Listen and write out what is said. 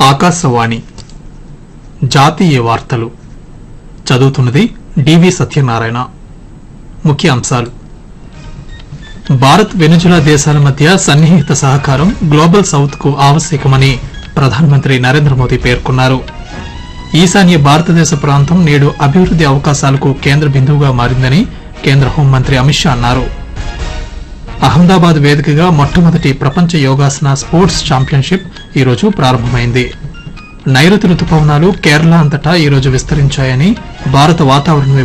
ఆకాశవాణి జాతీయ వార్తలు చదువుతున్నది డివి సత్యనారాయణ ముఖ్య అంశాలు భారత్ వెనుజులా దేశాల మధ్య సన్నిహిత సహకారం గ్లోబల్ సౌత్ కు ఆవశ్యకమని ప్రధానమంత్రి నరేంద్ర మోదీ పేర్కొన్నారు ఈశాన్య భారతదేశ ప్రాంతం నేడు అభివృద్ది అవకాశాలకు కేంద్ర బిందువుగా మారిందని కేంద్ర హోంమంత్రి అమిత్ షా అన్నారు అహ్మదాబాద్ వేదికగా మొట్టమొదటి ప్రపంచ యోగాసన స్పోర్ట్స్ ఛాంపియన్షిప్ ఈరోజు ప్రారంభమైంది నైరుతి రుతుపవనాలు కేరళ అంతటా ఈరోజు విస్తరించాయని భారత వాతావరణ